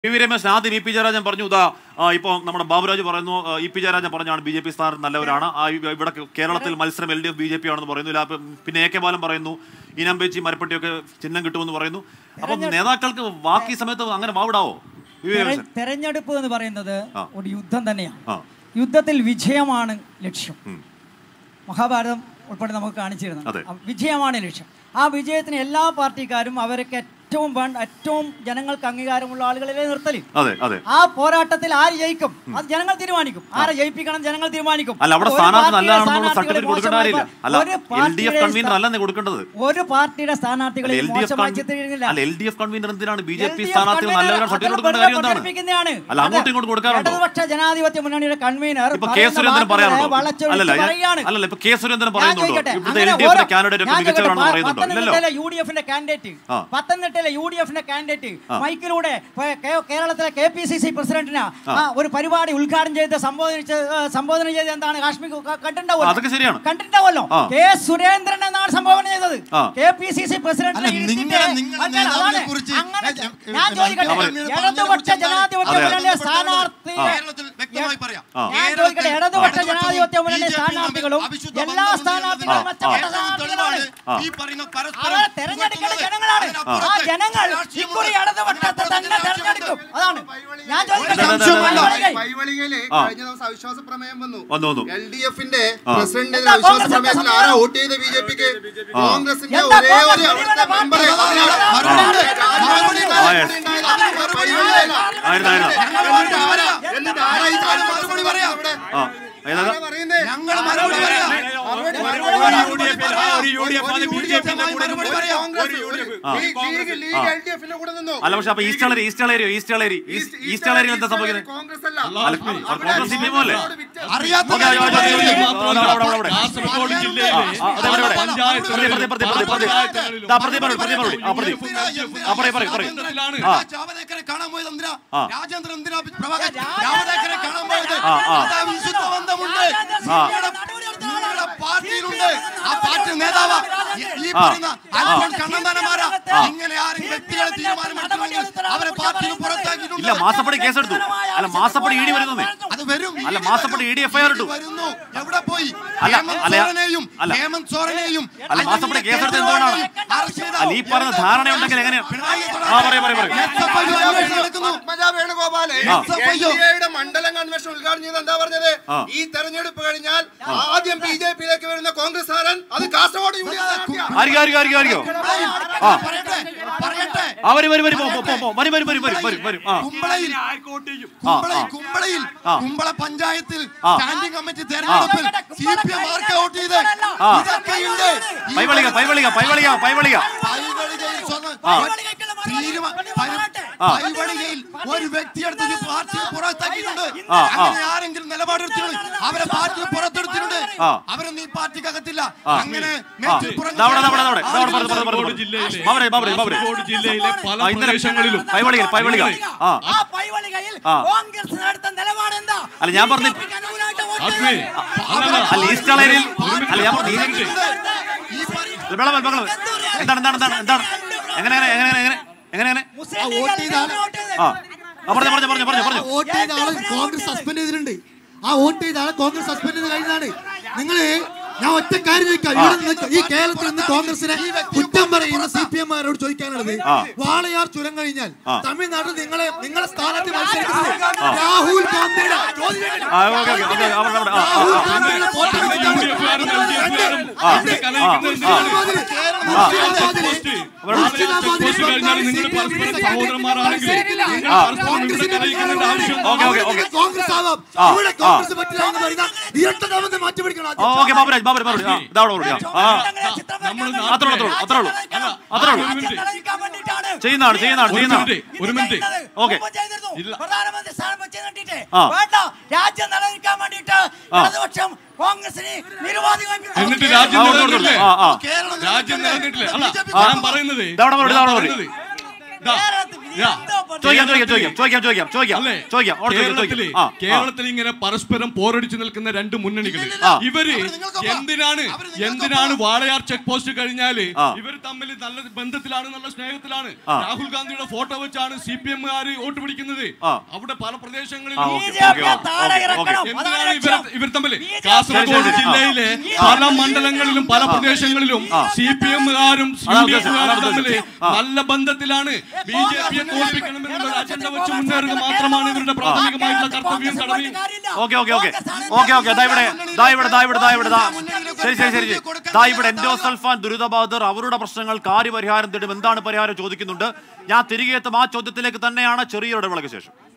P V Ramesh ആദ്യം E P Jayarajan പറഞ്ഞു ഇതാ ആ, ഇപ്പോൾ നമ്മുടെ ബാബുരാജ് പറയുന്നു ആ, ഇ പി ജയരാജൻ പറഞ്ഞാണ് ബി ജെ പി സ്ഥാനാർത്ഥി നല്ലവരാണ് ആ, ഇവ- ഇവിടെ കേരളത്തിൽ മത്സരം L D F B J P ആണെന്ന് പറയുന്നു ഇല്ല, അപ്പം പിന്നെ എ കെ ബാലൻ പറയുന്നു ഇനംപേച്ചി മരപ്പെട്ടിയൊക്കെ ചിഹ്നം കിട്ടുമെന്ന് പറയുന്നു അപ്പം നേതാക്കൾക്ക് ബാക്കി സമയത്ത് അങ്ങനെ വാവിടാവോ പി വി രമേശൻ തെര- തെരഞ്ഞെടുപ്പ് എന്ന് പറയുന്നത് ആ. ഒരു യുദ്ധം തന്നെയാണ് ആ യുദ്ധത്തിൽ വിജയമാണ് ലക്ഷ്യം ഉം. മഹാഭാരതം ഉൾപ്പെടെ നമുക്ക് കാണിച്ചു തരുന്നത് അതെ. ആ വിജയമാണ് ലക്ഷ്യം ആ വിജയത്തിന് എല്ലാ പാർട്ടിക്കാരും അവരൊക്കെ ഏറ്റവും വേണ്ട ഏറ്റവും ജനങ്ങൾക്ക് അംഗീകാരമുള്ള ആളുകളിലെ നിർത്തല് അതെ അതെ ആ പോരാട്ടത്തിൽ ആര് ജയിക്കും അത് ജനങ്ങൾ തീരുമാനിക്കും ആരെ ജയിപ്പിക്കണം ജനങ്ങൾ തീരുമാനിക്കും അല്ല അവിടെ ഒരു സ്ഥാനാർത്ഥി പാർട്ടിയുടെ നല്ലതാണെന്നുള്ള സ്ഥാനാർത്ഥികളെ സർട്ടിഫിക്കറ്റ് കൊടുക്കേണ്ട മോശമായി കാര്യമില്ല അല്ല ഒരു എൽ ഡി എഫ് പാർട്ടിയുടെ കൺവീനർ അല്ലെന്നേ കൊടുക്കേണ്ടത് ഒരു പാർട്ടിയുടെ സ്ഥാനാർത്ഥികളെ എൽ ഡി എഫ് മോശമായി ചിത്രീകരിക്കുന്നില്ല അല്ല എൽ ഡി എഫ് കൺവീനർ എന്തിനാണ് ബി ജെ പി LDF സ്ഥാനാർത്ഥികൾ കൺവീനർ നല്ലവരാണ് സർട്ടിഫിക്കറ്റ് അതിൽ കൊടുക്കേണ്ട കാര്യം എന്താണ് പ്രകടിപ്പിക്കുന്നതാണ്. അല്ല അങ്ങോട്ടും ഇങ്ങോട്ടും കൊടുക്കാറുണ്ടോ ഇടതുപക്ഷ ജനാധിപത്യ മുന്നണിയുടെ കൺവീനർ ഇപ്പൊ കെ സുരേന്ദ്രൻ പറയാറുണ്ടോ അല്ലല്ല ഞാൻ- പറയാണ് അല്ലല്ല ഇപ്പൊ കെ സുരേന്ദ്രൻ ഞാൻ പറയുന്നുണ്ടോ ചോദിക്കട്ടെ, ഇവിടുത്തെ എൽ അങ്ങനെ ഡി എഫിന്റെ ഓരോ- കാൻഡിഡേറ്റ് ഒക്കെ ഞാൻ മികച്ചവരാണെന്ന് ചോദിക്കട്ടെ, പറയുന്നുണ്ടോ ഇല്ലല്ലോ പത്തനംതിട്ടയിലെ യു ഡി എഫിന്റെ കാൻഡിഡേറ്റ് ആ. പത്തനംതിട്ടയിലെ യു ഡി എഫിന്റെ കാൻഡിഡേറ്റ് ആ. മൈക്കിലൂടെ പ- കേ- കേരളത്തിലെ കെ പി സി സി പ്രസിഡന്റിന് ആ, ഒരു പരിപാടി ഉദ്ഘാടനം ചെയ്ത് സംബോധന ചെയ്ത്, ആ, സംബോധന ചെയ്ത് എന്താണ് കാശ്മീർ ക- കണ്ടിട്ടുണ്ടാവുമല്ലോ അതൊക്കെ ശരിയാണ്. കണ്ടിട്ടുണ്ടാവുമല്ലോ ആ. കെ സുരേന്ദ്രൻ എന്നാണ് സംബോധന ചെയ്തത് ആ. കെ പി സി സി പ്രസിഡന്റിനെ അല്ല, ഇരുത്തിയിട്ട് നിങ്ങളെ- നിങ്ങളെ അങ്ങനെ നേതാവിനെ അതാണ്. കുറിച്ച് അങ്ങനെ ഞാൻ- ഞാൻ- ഞാൻ ചോദിക്കട്ടെ ഞാൻ- ഇടതുപക്ഷ ജനാധിപത്യ അതെ. മുന്നണിയിലെ സ്ഥാനാർത്ഥി കേരളത്തിൽ വ്യക്തമായി പറയാം ആ. ഞാൻ ചോദിക്കട്ടെ ഇടതുപക്ഷ ജനാധിപത്യ മുന്നണി സ്ഥാനാർത്ഥികളും എല്ലാ സ്ഥാനാർത്ഥികളും മെച്ചപ്പെട്ട സ്ഥാനാർത്ഥികളാണ് ആ. ഈ പറയുന്ന പരസ്പരം അവരെ തെരഞ്ഞെടുക്കേണ്ട ജനങ്ങളാണ് ആ ജനങ്ങൾ ഇക്കുറി ഇടതുപക്ഷത്തെ തന്നെ തെരഞ്ഞെടുക്കും അതാണ് ഞാൻ ചോദിക്കട്ടെ അതെ, അതെ, അതെ, അതെ. പൈവളികൈ. പൈവളികയില് ആ. കഴിഞ്ഞ ദിവസം അവിശ്വാസ പ്രമേയം വന്നു വന്നു, വന്നു. എൽ ഡി എഫിന്റെ ആ. പ്രസിഡന്റിന്റെ എന്താ അവിശ്വാസ കോൺഗ്രസ് പ്രമേയത്തിൽ എന്താ ആരാ വോട്ട് ചെയ്ത ബി ജെ പിക്ക് കോൺഗ്രസിന്റെ എന്താ ഒരേ ഒരു കോൺഗ്രസ് അവിടുത്തെ പാർട്ടി? മെമ്പറെ ആ. അതിനകത്ത് മറുപടി ആ, yes. പൈവളികയിലാ. ആയിരുന്നു ആയിരുന്നു എന്നിട്ട് ആരാ ഈ കാര്യം മറുപടി പറയാം. ഇവിടെ? ആ ഏതാ ആരാ പറയുന്നേ? ഞങ്ങൾ മറുപടി പറയാം മറുപടി ലീഗ് ലീഗ് എൽ ഡി എഫിന്റെ കൂടെ നിന്നു അല്ല പക്ഷെ അപ്പൊ east Kalari east Kalari east Kalari east east കളരിയിൽ എന്താ സംഭവിക്കുന്നത് കോൺഗ്രസ് അല്ല അല്ല, അവർ കോൺഗ്രസ് സി പി എം അല്ലേ അറിയാത്ത okay, okay, okay, okay, okay. കാര്യങ്ങൾ അവിടെ, അവിടെ, അവിടെ. കാസർഗോഡ് ആ, ജില്ലയിലെ ആ, അതെ, അവിടെ, അവിടെ. പഞ്ചായത്ത് പ്രതി, പ്രതി, പ്രതി, പ്രതി, പ്രതി. ദാ, പ്രതി, പറയൂ, പ്രതി, പറയൂ. ആ, പ്രതി. ആ, പറയൂ, പറയൂ, പറയൂ. ആ. ജാവദേക്കറെ കാണാൻ പോയത് എന്തിനാ ആ. രാജേന്ദ്രൻ എന്തിനാ പ്രഭാകർ ജാവദേക്കറെ കാണാൻ പോയത് ആ, ആ. അതാ വിശുദ്ധ ബന്ധമുണ്ട് ആ. നിങ്ങളുടെ- നിങ്ങളുടെ പാർട്ടിയിലുണ്ട് ആ പാർട്ടി നേതാവ് ഈ- ഈ ആ. പറയുന്ന അൽഫോൺ ആ. കണ്ണന്താനമാരാ ഇങ്ങനെ ആരെങ്കിലും വ്യക്തികളെ തീരുമാനമെടുക്കണമെങ്കിൽ അവരെ പാർട്ടിയിൽ പുറത്താക്കിയിട്ടുണ്ട് ഇല്ല മാസപ്പടി കേസെടുത്തു അല്ല മാസപ്പടി ഇ ഡി വരുന്നേ അത് വരും അല്ല, മാസപ്പടി ED FIR ഇട്ടു. വരുന്നു എവിടെ പോയി അല്ല, ഹേമന്ത് അല്ല, സോറനെയും അല്ല. ഹേമന്ത് സോറനെയും അല്ല, മാസപ്പടി കേസെടുത്ത് എന്തുകൊണ്ടാണ്? അറസ്റ്റ് ചെയ്ത അല്ല ഈ പറഞ്ഞ ധാരണ ഉണ്ടെങ്കിൽ എങ്ങനെയാ പിണറായി ആ പറയൂ പറയൂ പറയൂ SFI അന്വേഷണം നടക്കുന്നു. പത്മജ വേണുഗോപാല് ആ. എൻഡിഎയുടെ മണ്ഡലം കൺവെൻഷൻ ഉദ്ഘാടനം ചെയ്ത് എന്താ പറഞ്ഞത് ആ. ഈ തെരഞ്ഞെടുപ്പ് കഴിഞ്ഞാൽ ആദ്യം ബി ജെ പിയിലേക്ക് വരുന്ന കോൺഗ്രസ് ആരൻ അത് കാസർഗോഡ് യു ഡി എഫ് സ്ഥാനാർത്ഥിയാ. ആയിരിക്കും ആയിരിക്കും ആയിരിക്കും ആയിരിക്കും ആ പറയട്ടെ പറയട്ടെ ആ വരും വരും വരും പോ, പോ, പോ, പോ. വരും വരും വരും വരും വരും വരും ആ കുമ്പളയിൽ ആ, കുമ്പളയിൽ ആ. കുമ്പളയിൽ ആ. കുമ്പള പഞ്ചായത്തിൽ ആ. സ്റ്റാൻഡിംഗ് കമ്മിറ്റി തെരഞ്ഞെടുപ്പിൽ സി പി എം ആർക്ക് വോട്ട് ചെയ്ത് ആ. ഇതൊക്കെയുണ്ട് ഈ പൈവളിക പൈവളിക പൈവളിക പൈവളിക പൈവളികയിൽ സ്വന്തം- ആ. തീരുമാ- പൈ- ആ. പൈവളികയിൽ ഒരു വ്യക്തിയെടുത്ത് ഈ പാർട്ടിയെ പുറത്താക്കിയിട്ടുണ്ട് ആ, ആ. അങ്ങനെ ആരെങ്കിലും നിലപാടെടുത്തിട്ടുണ്ട് അവരെ പാർട്ടിയെ പുറത്തെടുത്തിട്ടുണ്ട് ആ. അവരൊന്നും ഈ പാർട്ടിക്കകത്തില്ല ആ. അങ്ങനെ ആ മേച്ചിൽ പുറം ദാ അവിടെ, ദാ അവിടെ, ദാ അവിടെ. ദാ അവിടെ, ആരെങ്കിലും പറഞ്ഞു, പറഞ്ഞു, പറഞ്ഞു, കാസർഗോഡ് ജില്ലയിലെ ബാബരെ, ബാബരെ, ബാബരെ. കാസർഗോഡ് ജില്ലയിലെ പല ആ, ഇന്നലെ പ്രദേശങ്ങളിലും പൈവളിക പൈവളിക ആ ആ പൈവളികയിൽ ആ. കോൺഗ്രസ് എടുത്ത നിലപാട് എന്താ അല്ല, ഞാൻ പറഞ്ഞു- BJP ക്ക് അനുകൂലമായിട്ട് വോട്ട് ആത്മേ, ചെയ്തു. അല്ലല്ല. അല്ല ഈസ്റ്റ് കളരിയിൽ അല്ല ഞാൻ പറഞ്ഞു, ഈ- ഈ പരി- ബഹളം, ബഹളം. എന്താണ് എന്താണ് എന്താണ് എന്താണ് എങ്ങനെ എങ്ങനെ എങ്ങനെ എങ്ങനെ എങ്ങനെ എങ്ങനെ മുസ്ലിം ആ, ലീഗ് വോട്ട് ചെയ്ത ആള്- വോട്ട് ചെയ്ത് ആ ആ, പറഞ്ഞു പറഞ്ഞു പറഞ്ഞു പറഞ്ഞു പറഞ്ഞു വോട്ട് ചെയ്ത ആള് കോൺഗ്രസ് സസ്പെൻഡ് ചെയ്തിട്ടുണ്ട് ആ വോട്ട് ചെയ്ത ആളെ കോൺഗ്രസ് സസ്പെൻഡ് ചെയ്ത് കഴിഞ്ഞതാണ് നിങ്ങള് ഞാൻ ഒറ്റ കാര്യം ചോദിക്കാം ഇവിടെ നിന്ന് ഈ കേരളത്തിൽ നിന്ന് കോൺഗ്രസിനെ കുറ്റം പറയുന്ന സി പി എംമാരോട് ചോദിക്കാനുള്ളത് ആ. വാളയാർ ചുരം കഴിഞ്ഞാൽ ആ. തമിഴ്നാട്ടിൽ നിങ്ങളെ നിങ്ങളെ സ്ഥാനത്ത് മത്സരിക്കുന്നത് രാഹുൽ ഗാന്ധിയുടെ ചോദ്യം ആ ഓക്കെ ഓക്കെ ഓക്കെ അവിടെ അവിടെ ആ, ആ, രാഹുൽ ആ. ഗാന്ധിയുടെ ഫോട്ടോ യു ഡി എഫുകാരും എൽ ഡി എഫുകാരും ആ. ഇവിടെ കലഹിക്കുന്നതിന് ആ. പോസ്റ്റ് കഴിഞ്ഞാൽ നിങ്ങൾ പരസ്പരം സഹോദരന്മാരാണെങ്കിൽ നിങ്ങൾ ആ. പരസ്പരം ഇവിടെ കലഹിക്കുന്നതിന്റെ ആവശ്യം ഓക്കെ, ഓക്കെ, ഓക്കെ. കോൺഗ്രസ് ആവാം ആ. ഇവിടെ കോൺഗ്രസ് പറ്റില്ല എന്ന് പറയുന്ന ഇരട്ടതാമത്തെ മാറ്റി പിടിക്കണം ആ, ഓക്കെ ബാബുരാജ് ബാബുരാജ് ബാബുരാജ് ആ ഇതാ അവിടെ അവിടെ ആ നമ്മൾ അത്രേ ഉള്ളൂ അത്രേ ഉള്ളൂ അത്രേ ഉള്ളൂ ഒരു മിനിറ്റ്. ചെയ്യുന്നതാണ് ചെയ്യുന്നതാണ് ഒരു ചെയ്യുന്നതാണ് മിനിറ്റ് ഒരു മിനിറ്റ് ഓക്കെ. ഇല്ല. പ്രധാനമന്ത്രി സ്ഥാനം വെച്ച് കണ്ടിട്ട് ആ. വേണ്ട രാജ്യം നിലനിൽക്കാൻ വേണ്ടിയിട്ട് ആ. ഇടതുപക്ഷം കോൺഗ്രസിന് നിരുപാധികമായി എന്നിട്ട് രാജ്യം ആ, കൊടുത്തു, നിലനിന്നിട്ടില്ലേ കൊടുത്തു. ആ ആ രാജ്യം നിലനിന്നിട്ടില്ലേ അല്ല ആ. ഞാൻ പറയുന്നത് ഇതാ അവിടെ പറയൂ, ഇതാ അവിടെ പറയൂ. പറയുന്നത്. ദാ, കേരളത്തിൽ ചോദിക്കാം ചോദിക്കാം ചോദിക്കാം ചോദിക്കാം ചോദിക്കാം ചോദിക്കാം അല്ലേ ചോദിക്കാം അവിടെ ചോദിക്കാം, കേരളത്തില് ചോദിക്കാം. ആ, ആ. കേരളത്തിൽ ഇങ്ങനെ പരസ്പരം പോരടിച്ചു നിൽക്കുന്ന രണ്ട് മുന്നണികൾ ആ. ഇവര് എന്തിനാണ് എന്തിനാണ് വാളയാർ ചെക്ക് പോസ്റ്റ് കഴിഞ്ഞാല് ആ. ഇവർ തമ്മിൽ നല്ല ബന്ധത്തിലാണ് നല്ല സ്നേഹത്തിലാണ് ആ. രാഹുൽ ഗാന്ധിയുടെ ഫോട്ടോ വെച്ചാണ് സി പി എമ്മുകാര് വോട്ട് പിടിക്കുന്നത് ആ. അവിടെ പല ആ, പ്രദേശങ്ങളിലും ഓക്കേ, BJP ഓക്കേ, ഓക്കേ, താഴെ ഓക്കേ, ഇറക്കണം. ഓക്കേ. എന്തിനാണ് അതാണ് ഇവർ ലക്ഷ്യം. ഇവർ തമ്മിൽ BJP കാസർഗോഡ് ശരി, ശരി. ജില്ലയിലെ പല മണ്ഡലങ്ങളിലും പല പ്രദേശങ്ങളിലും സി പി എമ്മുകാരും യു അതാണ് ഡി എഫുകാരും ഉദ്ദേശം. തമ്മിൽ ആ. നല്ല ബന്ധത്തിലാണ് ബി ജെ പിയെ തോൽപ്പിക്കണമെന്നുള്ള ഒരു അജണ്ട വെച്ച് മുന്നേറുക മാത്രമാണ് ഇവരുടെ പ്രാഥമികമായിട്ടുള്ള കർത്തവ്യവും കടമയും okay okay okay okay okay ദാ ഇവിടെ ദാ ഇവിടെ ദാ ഇവിടെ ദാ ഇവിടെ ദാ ശരി ശരി ശരി ശരി. ദാ ഇവിടെ എൻഡോസൾഫാൻ ദുരിതബാധിതർ അവരുടെ പ്രശ്നങ്ങൾ കാര്യപരിഹാരം തേടും എന്താണ് പരിഹാരം ചോദിക്കുന്നുണ്ട് ഞാൻ തിരികെ എത്തും ആ ചോദ്യത്തിലേക്ക് തന്നെയാണ് ചെറിയൊരു ഇടവേളയ്ക്ക് ശേഷം